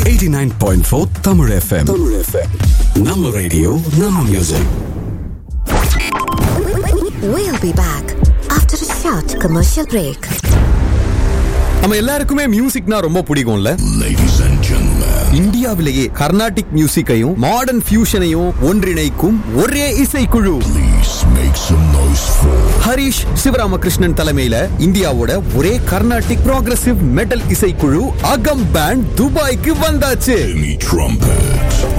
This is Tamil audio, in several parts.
89.4 Tamil FM. Tamil FM. நம்ம ரேடியோ நம்ம music We'll be back after a short commercial break. நம்ம எல்லாருக்குமே மியூசிக்னா ரொம்ப பிடிக்கும்ல Ladies and gentlemen. இந்தியாவிலேயே கர்நாடிக் மியூசிக்கையும் மாடர்ன் ஃபியூஷனையும் ஒன்றிணைக்கும் ஒரே இசைக்குழு Please make some noise for Harish Sivaramakrishnan தலைமையில இந்தியாவோட ஒரே கர்நாடிக் ப்ராக்ரசிவ் மெட்டல் இசைக்குழு அகம் பேண்ட் துபாய்க்கு வந்தாச்சு Timmy Trumpet.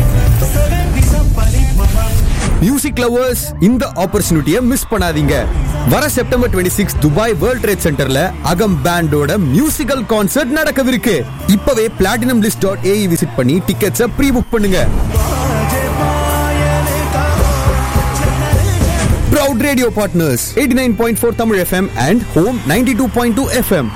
மியூசிக் லவர்ஸ் இந்த ஆப்பர்ச்சுனிட்டியை மிஸ் பண்ணாதீங்க வர September 26 six Dubai World Trade சென்டர்ல அகம் பேண்டோட மியூசிக்கல் கான்சர்ட் நடக்கவிருக்கு இப்பவே platinum list dot AE visit பண்ணி டிக்கெட்ஸை ப்ரீ புக் பண்ணுங்க Proud Radio Partners 89.4 Tamil FM and Home 92.2 FM.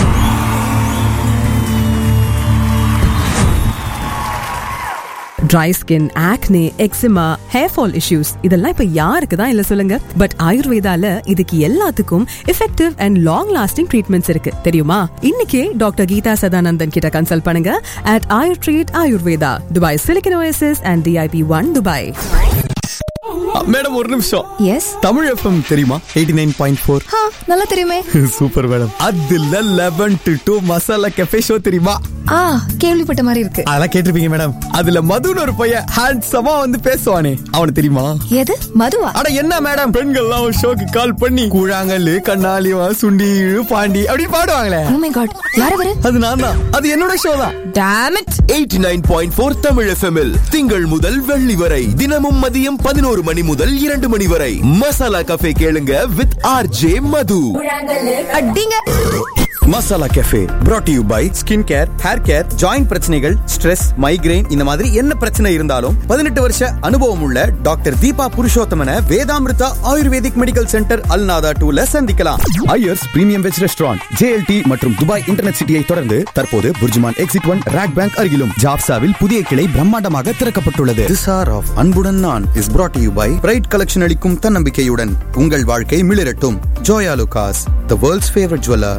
dry skin, acne, eczema, hair fall issues இதெல்லாம் இப்ப யாருக்கு தான் இல்ல சொல்லுங்க பட் ஆயுர்வேதால இதுக்கு எல்லாத்துக்கும் effective and long lasting treatments இருக்கு தெரியுமா இன்னைக்கே டாக்டர் கீதா சதானந்தன் கிட்ட கன்சல்ட் பண்ணுங்க at Ayur treat Ayurveda Dubai Silicon Oasis and DIP one Dubai madam ஒரு நிமிஷம் எஸ் தமிழ் எஃப்எம் தெரியுமா எயிட்டி நைன் பாயிண்ட் ஃபோர் நல்லா தெரியுமே சூப்பர் மேடம் அதுல eleven to two masala café show தெரியுமா ஆ கேள்விப்பட்ட மாதிரி இருக்கு அதெல்லாம் கேட்டிருப்பீங்க மேடம் அதுல மதுன்னு ஒரு பையன் ஹேண்ட்ஸமா வந்து பேசுவானே அவனுக்கு தெரியுமா எது மதுவா அட என்ன மேடம் பெண்கள்லாம் ஒரு ஷோக்கு கால் பண்ணி கூழாங்கல்லு கண்ணாலி சுண்டி பாண்டி அப்படி பாடுவாங்களே ஓ மை காட் யார் அவரு அது நான் தான் அது என்னோட ஷோ தான் டாம் இட் eighty nine point four Tamil எஃப்எம்எல் திங்கள் முதல் வெள்ளி வரை தினமும் மதியம் பதினோரு மணி முதல் இரண்டு மணி வரை மசாலா கஃபே கேளுங்க வித் ஆர் ஜே மது அடிங்க masala cafe brought to you by skin care hair care joint பிரச்சனைகள் ஸ்ட்ரெஸ் மைக்ரைன் இந்த மாதிரி என்ன பிரச்சனை இருந்தாலும் பதினெட்டு வருஷ அனுபவம் உள்ள doctor Deepa Purushothaman Vedamrutha ayurvedic medical centre Al Nahda டூல சந்திக்கலாம் Iyers premium veg restaurant JLT மற்றும் துபாய் இன்டர்நெட் சிட்டியை தொடர்ந்து தற்போது Burjuman exit one RAK bank அருகிலும் ஜாப்சாவில் புதிய கிளை பிரம்மாண்டமாக திறக்கப்பட்டுள்ளது This hour of அன்புடன் நான் is brought to you by pride collection அளிக்கும் தன்னம்பிக்கையுடன் உங்கள் வாழ்க்கை மிளிரட்டும் Joyalukkas the world's favourite jeweller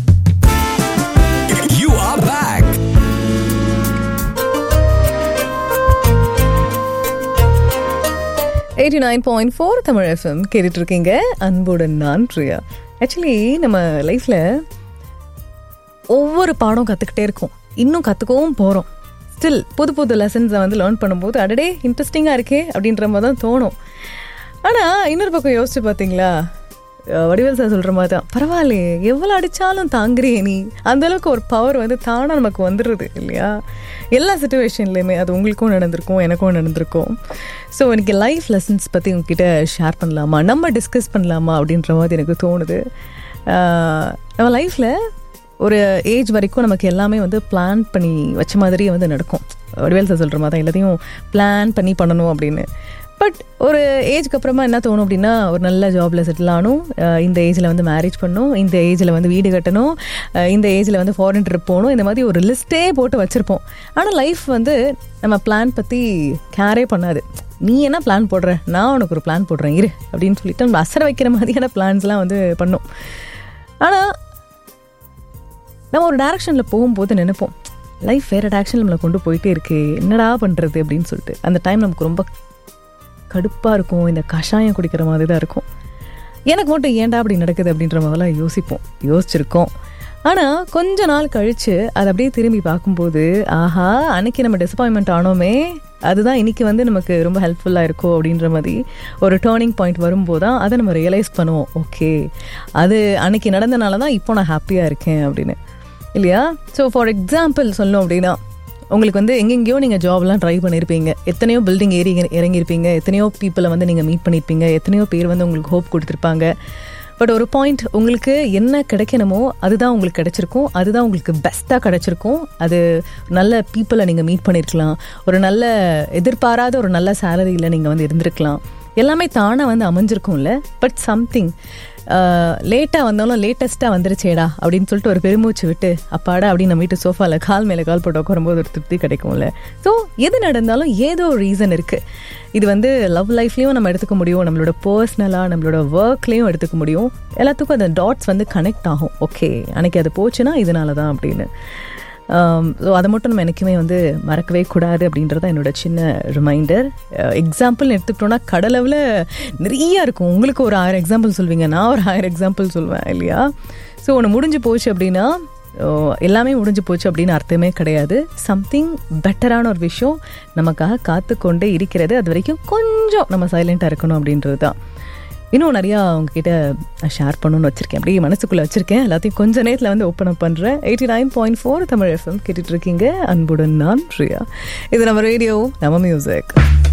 You are back. Eighty nine point four Tamil FM கேட்டுட்டு இருக்கீங்க அன்புடன் நான் பிரியா ஆக்சுவலி நம்ம லைஃப்ல ஒவ்வொரு பாடம் கற்றுக்கிட்டே இருக்கோம் இன்னும் கற்றுக்கவும் போகிறோம் ஸ்டில் புது புது லெசன்ஸை வந்து லேர்ன் பண்ணும்போது அடடே இன்ட்ரெஸ்டிங்காக இருக்கே அப்படின்ற மாதிரி தான் தோணும் ஆனால் இன்னொரு பக்கம் யோசிச்சு பார்த்தீங்களா அஹ் வடிவேல் சார் சொல்கிற மாதிரி தான் பரவாயில்லையே எவ்வளோ அடித்தாலும் தாங்குறியே நீ அந்த அளவுக்கு ஒரு பவர் வந்து தானாக நமக்கு வந்துடுது இல்லையா எல்லா சுச்சுவேஷன்லையுமே அது உங்களுக்கும் நடந்திருக்கும் எனக்கும் நடந்திருக்கும் ஸோ எனக்கு லைஃப் லெசன்ஸ் பற்றி உங்ககிட்ட ஷேர் பண்ணலாமா நம்ம டிஸ்கஸ் பண்ணலாமா அப்படின்ற மாதிரி எனக்கு தோணுது அஹ் நம்ம லைஃப்பில் ஒரு ஏஜ் வரைக்கும் நமக்கு எல்லாமே வந்து பிளான் பண்ணி வச்ச மாதிரியே வந்து நடக்கும் வடிவேல் சார் சொல்கிற மாதிரி தான் எல்லாத்தையும் பிளான் பண்ணி பண்ணணும் அப்படின்னு பட் ஒரு ஏஜ்க்கு அப்புறமா என்ன தோணும் அப்படின்னா ஒரு நல்ல ஜாபில் செட்டில் ஆகணும் அஹ் இந்த ஏஜில் வந்து மேரேஜ் பண்ணணும் இந்த ஏஜில் வந்து வீடு கட்டணும் அஹ் இந்த ஏஜில் வந்து ஃபாரின் ட்ரிப் போகணும் இந்த மாதிரி ஒரு லிஸ்ட்டே போட்டு வச்சுருப்போம் ஆனால் லைஃப் வந்து நம்ம பிளான் பற்றி கேரே பண்ணாது நீ என்ன பிளான் போடுற நான் உனக்கு ஒரு பிளான் போடுறேன் இரு அப்படின்னு சொல்லிட்டு நம்ம அசர வைக்கிற மாதிரியான பிளான்ஸ்லாம் வந்து பண்ணோம் ஆனால் நம்ம ஒரு டேரக்ஷனில் போகும்போது நினைப்போம் லைஃப் வேறு டேரக்ஷன் நம்மளை கொண்டு போயிட்டே இருக்கு என்னடா பண்ணுறது அப்படின்னு சொல்லிட்டு அந்த டைம் நமக்கு ரொம்ப கடுப்பாக இருக்கும் இந்த கஷாயம் குடிக்கிற மாதிரி தான் இருக்கும் எனக்கு மட்டும் ஏன்டா அப்படி நடக்குது அப்படின்ற மாதிரிலாம் யோசிப்போம் யோசிச்சிருக்கோம் ஆனால் கொஞ்ச நாள் கழித்து அதை அப்படியே திரும்பி பார்க்கும்போது ஆஹா அன்னைக்கு நம்ம டிசப்பாயின்மெண்ட் ஆனோமே அதுதான் இன்னைக்கு வந்து நமக்கு ரொம்ப ஹெல்ப்ஃபுல்லாக இருக்கும் அப்படின்ற மாதிரி ஒரு டேர்னிங் பாயிண்ட் வரும்போது தான் அதை நம்ம ரியலைஸ் பண்ணுவோம் ஓகே அது அன்னைக்கு நடந்தனால தான் இப்போ நான் ஹாப்பியாக இருக்கேன் அப்படின்னு இல்லையா ஸோ ஃபார் எக்ஸாம்பிள் சொல்லணும் அப்படின்னா உங்களுக்கு வந்து எங்கெங்கேயோ நீங்கள் ஜாப்லாம் ட்ரை பண்ணியிருப்பீங்க எத்தனையோ பில்டிங் ஏறி இறங்கியிருப்பீங்க எத்தனையோ பீப்புளை வந்து நீங்கள் மீட் பண்ணியிருப்பீங்க எத்தனையோ பேர் வந்து உங்களுக்கு ஹோப் கொடுத்துருப்பாங்க பட் ஒரு பாயிண்ட் உங்களுக்கு என்ன கிடைக்கணுமோ அதுதான் உங்களுக்கு கிடைச்சிருக்கும் அதுதான் உங்களுக்கு பெஸ்ட்டாக கிடைச்சிருக்கும் அது நல்ல பீப்புளை நீங்கள் மீட் பண்ணியிருக்கலாம் ஒரு நல்ல எதிர்பாராத ஒரு நல்ல சேலரியில் நீங்கள் வந்து இருந்திருக்கலாம் எல்லாமே தானாக வந்து அமைஞ்சிருக்கும்ல பட் சம்திங் லேட்டாக வந்தாலும் லேட்டஸ்ட்டாக வந்துருச்சேடா அப்படின்னு சொல்லிட்டு ஒரு பெருமூச்சு விட்டு அப்பாடா அப்படின்னு நம்ம வீட்டு சோஃபாவில் கால் மேலே கால் போட்டு உட்காரும்போது ஒரு திருப்தி கிடைக்கும்ல ஸோ எது நடந்தாலும் ஏதோ ஒரு ரீசன் இருக்குது இது வந்து லவ் லைஃப்லேயும் நம்ம எடுத்துக்க முடியும் நம்மளோட பர்சனலாக நம்மளோட ஒர்க்லேயும் எடுத்துக்க முடியும் எல்லாத்துக்கும் அந்த டாட்ஸ் வந்து கனெக்ட் ஆகும் ஓகே அன்னைக்கு அது போச்சுன்னா இதனால தான் அப்படின்னு ஸோ அதை மட்டும் நம்ம எனக்குமே வந்து மறக்கவே கூடாது அப்படின்றத என்னோட சின்ன ரிமைண்டர் எக்ஸாம்பிள் எடுத்துக்கிட்டோன்னா கடலவில் நிறைய இருக்கும் உங்களுக்கு ஒரு ஆயிரம் எக்ஸாம்பிள் சொல்வீங்க நான் ஒரு ஆயிரம் எக்ஸாம்பிள் சொல்வேன் இல்லையா ஸோ ஒன்று முடிஞ்சு போச்சு அப்படின்னா ஓ, எல்லாமே முடிஞ்சு போச்சு அப்படின்னு அர்த்தமே கிடையாது சம்திங் பெட்டரான ஒரு விஷயம் நமக்காக காத்து கொண்டே இருக்கிறது அது வரைக்கும் கொஞ்சம் நம்ம சைலண்ட்டாக இருக்கணும் அப்படின்றது தான் இன்னும் நிறையா உங்ககிட்ட ஷேர் பண்ணணும்னு வச்சுருக்கேன் அப்படியே மனசுக்குள்ளே வச்சுருக்கேன் எல்லாத்தையும் கொஞ்ச நேரத்தில் வந்து ஓப்பன் அப் பண்ணுறேன் eighty nine point four Tamil FM கேட்டுட்டு இருக்கீங்க அன்புடன் நான் பிரியா இது நம்ம ரேடியோ நம்ம மியூசிக்